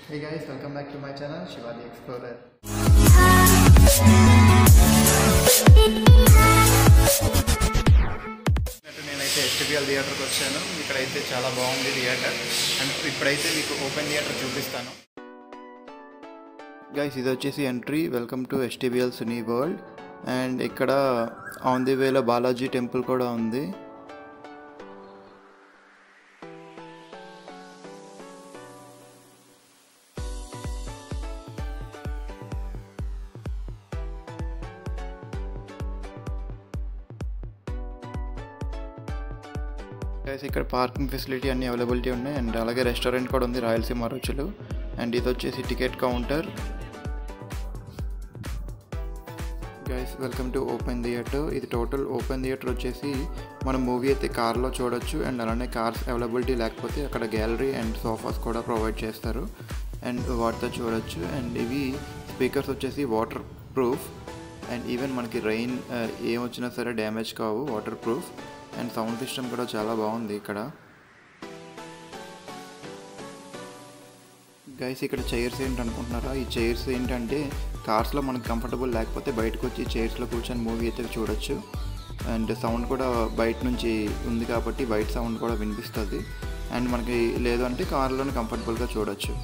Hey guys, welcome back to my channel Shiva the Explorer. నేనైతే ఎస్టిబిఎల్ థియేటర్కి వచ్చాను ఇక్కడైతే చాలా బాగుంది థియేటర్ అండ్ ఇప్పుడైతే మీకు ఓపెన్ థియేటర్ చూపిస్తాను గైస్ ఇది వచ్చేసి entry welcome to STBL cine world and ఇక్కడ ఆన్ ది వేలో బాలాజీ టెంపుల్ కూడా ఉంది గైస్ ఇక్కడ పార్కింగ్ ఫెసిలిటీ అన్ని అవైలబిలిటీ ఉన్నాయి అండ్ అలాగే రెస్టారెంట్ కూడా ఉంది రాయలసీమ రుచులు అండ్ ఇది వచ్చేసి ticket counter guys welcome to open theatre ఇది టోటల్ ఓపెన్ థియేటర్ వచ్చేసి మనం మూవీ అయితే కార్లో చూడొచ్చు అండ్ అలానే కార్స్ అవైలబిలిటీ లేకపోతే అక్కడ గ్యాలరీ అండ్ సోఫాస్ కూడా ప్రొవైడ్ చేస్తారు అండ్ వాటితో చూడొచ్చు అండ్ ఇవి స్పీకర్స్ వచ్చేసి వాటర్ ప్రూఫ్ అండ్ ఈవెన్ మనకి రెయిన్ ఏం వచ్చినా సరే డ్యామేజ్ కావు water proof and sound system కూడా చాలా బాగుంది ఇక్కడ గైస్ ఇక్కడ చైర్స్ ఏంటి అనుకుంటున్నారా ఈ చైర్స్ ఏంటంటే కార్స్లో మనకి కంఫర్టబుల్ లేకపోతే బయటకు వచ్చి చైర్స్లో కూర్చొని మూవీ అయితే చూడొచ్చు అండ్ సౌండ్ కూడా బయట నుంచి ఉంది కాబట్టి బయట సౌండ్ కూడా వినిపిస్తుంది అండ్ మనకి లేదు అంటే కార్లోనే కంఫర్టబుల్గా చూడొచ్చు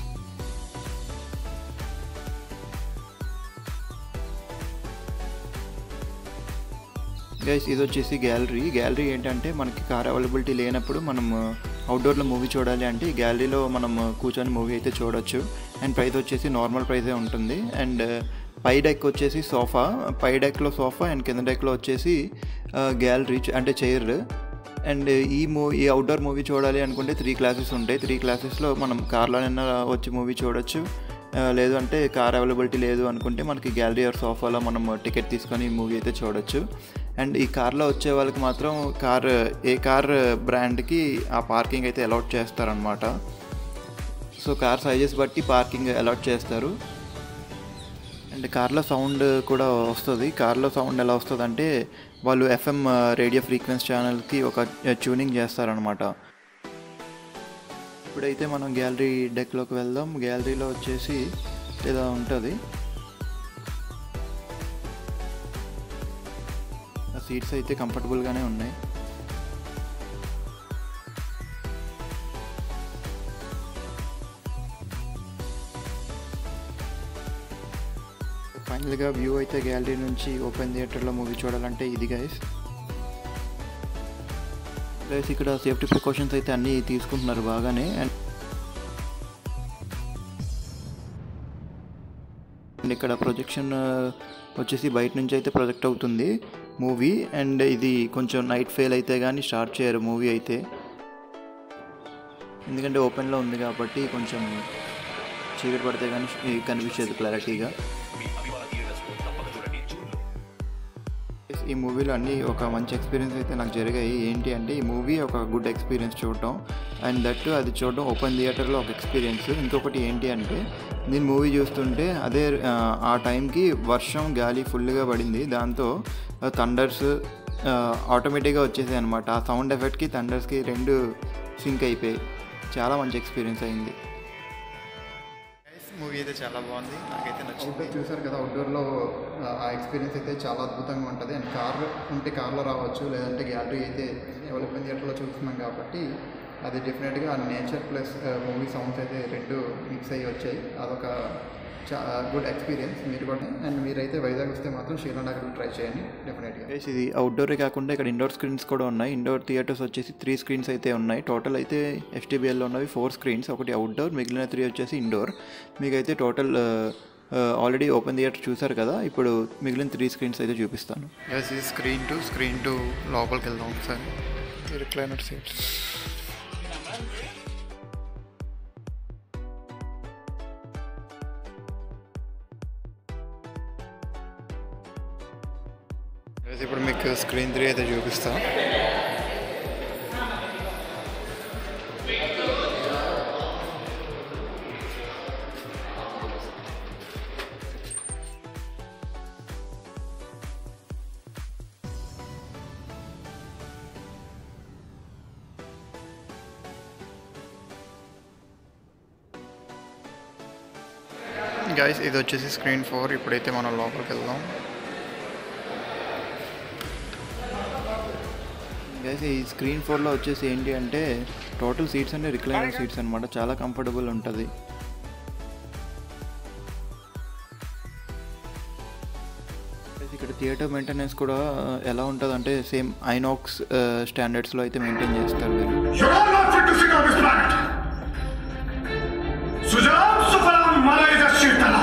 గైస్ ఇది వచ్చేసి గ్యాలరీ గ్యాలరీ ఏంటంటే మనకి కార్ అవైలబిలిటీ లేనప్పుడు మనం అవుట్డోర్లో మూవీ చూడాలి అంటే ఈ గ్యాలరీలో మనం కూర్చొని మూవీ అయితే చూడొచ్చు అండ్ ప్రైస్ వచ్చేసి నార్మల్ ప్రైజే ఉంటుంది అండ్ పై డెక్ వచ్చేసి సోఫా పై డెక్లో సోఫా అండ్ కింద డెక్లో వచ్చేసి గ్యాలరీ అంటే చైర్ అండ్ ఈ మూవీ ఈ అవుట్డోర్ మూవీ చూడాలి అనుకుంటే త్రీ క్లాసెస్ ఉంటాయి త్రీ క్లాసెస్లో మనం కార్లోనైనా వచ్చి మూవీ చూడొచ్చు లేదు అంటే కార్ అవైలబిలిటీ లేదు అనుకుంటే మనకి గ్యాలరీ ఆర్ సోఫాలో మనం టికెట్ తీసుకొని మూవీ అయితే చూడొచ్చు అండ్ ఈ కార్లో వచ్చే వాళ్ళకి మాత్రం కార్ ఏ కార్ బ్రాండ్కి ఆ పార్కింగ్ అయితే అలాట్ చేస్తారనమాట సో కార్ సైజెస్ బట్టి పార్కింగ్ అలాట్ చేస్తారు అండ్ కార్లో సౌండ్ కూడా వస్తుంది కార్లో సౌండ్ ఎలా వస్తుంది అంటే వాళ్ళు ఎఫ్ఎం రేడియో ఫ్రీక్వెన్సీ ఛానల్కి ఒక ట్యూనింగ్ చేస్తారనమాట ఇప్పుడైతే మనం గ్యాలరీ డెక్లోకి వెళ్దాం గ్యాలరీలో వచ్చేసి ఇలా ఉంటుంది ఆ సీట్స్ అయితే కంఫర్టబుల్గానే ఉన్నాయి ఫైనల్గా వ్యూ అయితే గ్యాలరీ నుంచి ఓపెన్ థియేటర్లో మూవీ చూడాలంటే ఇది గైస్ గైస్ ఇక్కడ సేఫ్టీ ప్రికాషన్స్ అయితే అన్నీ తీసుకుంటున్నారు బాగానే అండ్ ఇక్కడ ప్రొజెక్షన్ వచ్చేసి బయట నుంచి అయితే ప్రొజెక్ట్ అవుతుంది మూవీ అండ్ ఇది కొంచెం నైట్ ఫెయిల్ అయితే కానీ స్టార్ట్ చేయరు మూవీ అయితే ఎందుకంటే ఓపెన్లో ఉంది కాబట్టి కొంచెం చీకటి పడితే కానీ కనిపించేది క్లారిటీగా ఈ మూవీలో అన్ని ఒక మంచి ఎక్స్పీరియన్స్ అయితే నాకు జరిగాయి ఏంటి అంటే ఈ మూవీ ఒక గుడ్ ఎక్స్పీరియన్స్ చూడటం అండ్ దట్ అది చూడడం ఓపెన్ థియేటర్లో ఒక ఎక్స్పీరియన్స్ ఇంకొకటి ఏంటి అంటే నేను మూవీ చూస్తుంటే అదే ఆ టైంకి వర్షం గాలి ఫుల్గా పడింది దాంతో థండర్స్ ఆటోమేటిక్గా వచ్చేసాయి అనమాట ఆ సౌండ్ ఎఫెక్ట్కి థండర్స్కి రెండు సింక్ అయిపోయాయి చాలా మంచి ఎక్స్పీరియన్స్ అయింది మూవీ అయితే చాలా బాగుంది నాకైతే నచ్చింది అవుట్డోర్ చూసారు కదా అవుట్డోర్లో ఆ ఎక్స్పీరియన్స్ అయితే చాలా అద్భుతంగా ఉంటుంది అండ్ కార్ ఉంటే కార్లో రావచ్చు లేదంటే గ్యాలరీ అయితే అవైలబుల్ థియేటర్లో చూస్తున్నాం కాబట్టి అది డెఫినెట్గా నేచర్ ప్లస్ మూవీ సౌండ్స్ అయితే రెండు మిక్స్ అయ్యి వచ్చాయి అదొక చా గుడ్ ఎక్స్పీరియన్స్ మీరు కూడా అండ్ మీరైతే వైజాగ్ వస్తే మాత్రం శ్రీలంకలో ట్రై చేయండి డెఫినెట్గా ఇది అవుట్డోరే కాకుండా ఇక్కడ ఇండోర్ స్క్రీన్స్ కూడా ఉన్నాయి ఇండోర్ థియేటర్స్ వచ్చేసి త్రీ స్క్రీన్స్ అయితే ఉన్నాయి టోటల్ అయితే ఎస్టీబీఎల్లో ఉన్నవి ఫోర్ స్క్రీన్స్ ఒకటి అవుట్డోర్ మిగిలిన త్రీ వచ్చేసి ఇండోర్ మీకైతే టోటల్ ఆల్రెడీ ఓపెన్ థియేటర్ చూసారు కదా ఇప్పుడు మిగిలిన త్రీ స్క్రీన్స్ అయితే చూపిస్తాను స్క్రీన్ టు స్క్రీన్ టు లోపలికి వెళ్దాం ఒకసారి రిక్లైనర్ సీట్స్ ఇప్పుడు మీకు స్క్రీన్ త్రీ అయితే చూపిస్తా గైస్ ఇది వచ్చేసి స్క్రీన్ ఫోర్ ఇప్పుడైతే మనం లోపలికి వెళ్దాం గైస్ ఈ స్క్రీన్ ఫోర్లో వచ్చేసి ఏంటి అంటే టోటల్ సీట్స్ అంటే రిక్లైనర్ సీట్స్ అనమాట చాలా కంఫర్టబుల్ ఉంటుంది ఇక్కడ థియేటర్ మెయింటెనెన్స్ కూడా ఎలా ఉంటుంది అంటే సేమ్ ఐనాక్స్ స్టాండర్డ్స్లో అయితే మెయింటైన్ చేస్తారు వీళ్ళు You're all not fit to sit on this planet! Sujalam Sufalam Malayja Shirtala!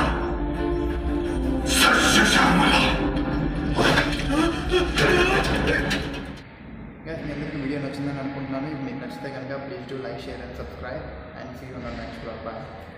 Sasya Shamala! మీ అందరికీ వీడియో నచ్చిందని అనుకుంటున్నాను ఇది మీకు నచ్చితే కనుక please do like share and subscribe and see you next blog bye